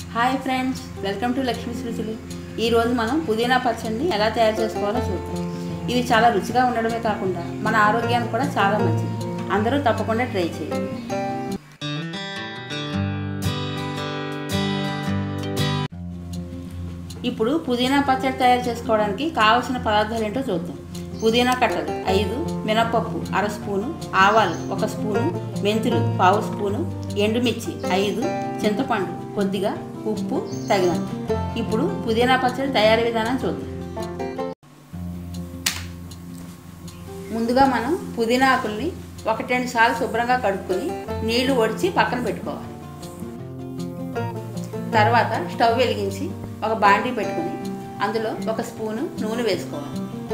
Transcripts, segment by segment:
hi friends welcome to Lakshmi Ruchulu ఈరోజు మనం పుదీనా పచ్చడిని ఎలా తయారు చేసుకోవాలో చూద్దాం ఇది చాలా రుచిగా ఉండడమే కాకుండా మన ఆరోగ్యానికి కూడా చాలా మంచిది అందరూ తప్పకుండా ట్రై చేయండి ఇప్పుడు పుదీనా పచ్చడి తయారు చేసుకోవడానికి కావలసిన పదార్థాలు ఏంటో చూద్దాం పుదీనా కట్టలు ఐదు మినపప్పు అర స్పూను ఆవాలు ఒక స్పూను మెంతులు పావు స్పూను ఎండుమిర్చి ఐదు చింతపండు కొద్దిగా ఉప్పు తగినంత ఇప్పుడు పుదీనా పచ్చడి తయారీ విధానం చూద్దాం ముందుగా మనం పుదీనా ఆకుల్ని ఒకటి రెండు సార్లు శుభ్రంగా కడుక్కొని నీళ్లు ఒడిచి పక్కన పెట్టుకోవాలి తర్వాత స్టవ్ వెలిగించి ఒక బాండీ పెట్టుకుని అందులో ఒక స్పూను నూనె వేసుకోవాలి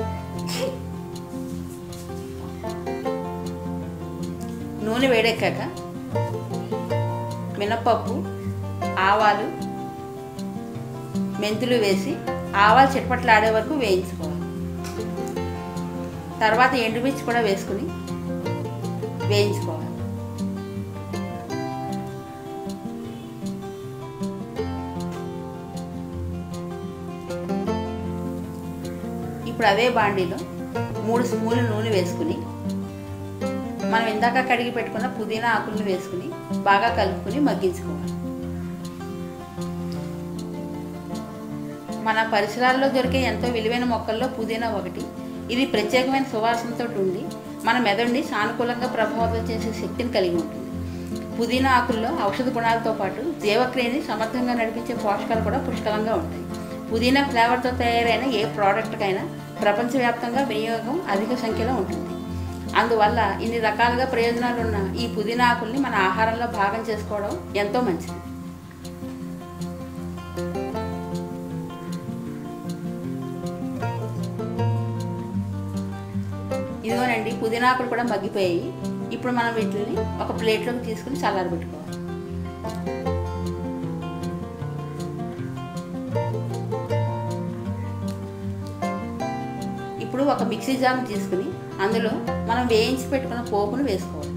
నూనె వేడెక్కాక మినపప్పు ఆవాలు మెంతులు వేసి ఆవాలు చిటపట్లు ఆడే వరకు వేయించుకోవాలి తర్వాత ఎండుమిర్చి కూడా వేసుకుని వేయించుకోవాలి ఇప్పుడు అదే బాండీలో మూడు స్పూన్లు నూనె వేసుకుని మనం ఇందాక కడిగి పెట్టుకున్న పుదీనా ఆకులను వేసుకుని బాగా కలుపుకుని మగ్గించుకోవాలి మన పరిసరాల్లో దొరికే ఎంతో విలువైన మొక్కల్లో పుదీనా ఒకటి ఇది ప్రత్యేకమైన సువాసనతో ఉండి మన మెదడుని సానుకూలంగా ప్రభావితం చేసే శక్తిని కలిగి ఉంటుంది పుదీనా ఆకుల్లో ఔషధ గుణాలతో పాటు జీవక్రియని సమర్థంగా నడిపించే పోషకాలు కూడా పుష్కలంగా ఉంటాయి పుదీనా ఫ్లేవర్తో తయారైన ఏ ప్రోడక్ట్కైనా ప్రపంచవ్యాప్తంగా వినియోగం అధిక సంఖ్యలో ఉంటుంది అందువల్ల ఇన్ని రకాలుగా ప్రయోజనాలు ఉన్న ఈ పుదీనా ఆకుల్ని మన ఆహారంలో భాగం చేసుకోవడం ఎంతో మంచిది ఇదిగోనండి పుదీనా ఆకులు కూడా మగ్గిపోయాయి ఇప్పుడు మనం వీటిని ఒక ప్లేట్లోకి తీసుకుని చల్లారబెట్టుకోవాలి ఇప్పుడు ఒక మిక్సీ జార్ తీసుకుని అందులో మనం వేయించి పెట్టుకున్న పోపును వేసుకోవాలి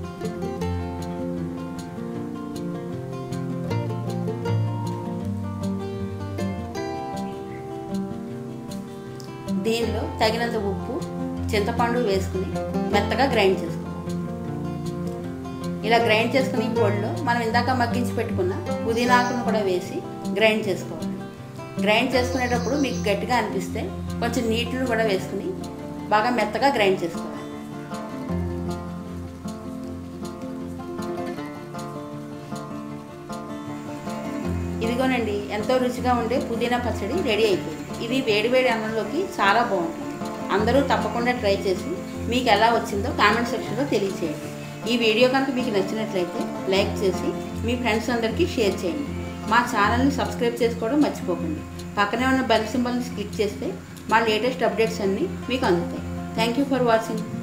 దీనిలో తగినంత ఉప్పు చింతపండు వేసుకుని మెత్తగా గ్రైండ్ చేసుకోవాలి ఇలా గ్రైండ్ చేసుకుని ఈ పొడిలో మనం ఇందాక మగ్గించి పెట్టుకున్న పుదీనాకును కూడా వేసి గ్రైండ్ చేసుకోవాలి గ్రైండ్ చేసుకునేటప్పుడు మీకు గట్టిగా అనిపిస్తే కొంచెం నీటిని కూడా వేసుకుని బాగా మెత్తగా గ్రైండ్ చేసుకోవాలి ఇదిగోనండి ఎంతో రుచిగా ఉండే పుదీనా పచ్చడి రెడీ అయిపోయింది ఇది వేడివేడి అన్నంలోకి చాలా బాగుంటుంది అందరూ తప్పకుండా ట్రై చేసి మీకు ఎలా వచ్చిందో కామెంట్ సెక్షన్లో తెలియచేయండి ఈ వీడియో కనుక మీకు నచ్చినట్లయితే లైక్ చేసి మీ ఫ్రెండ్స్ అందరికీ షేర్ చేయండి మా ఛానల్ని సబ్స్క్రైబ్ చేసుకోవడం మర్చిపోకండి పక్కనే ఉన్న బెల్ సింబల్ని క్లిక్ చేస్తే మా లేటెస్ట్ అప్డేట్స్ అన్నీ మీకు అందుతాయి థ్యాంక్ యూ ఫర్ వాచింగ్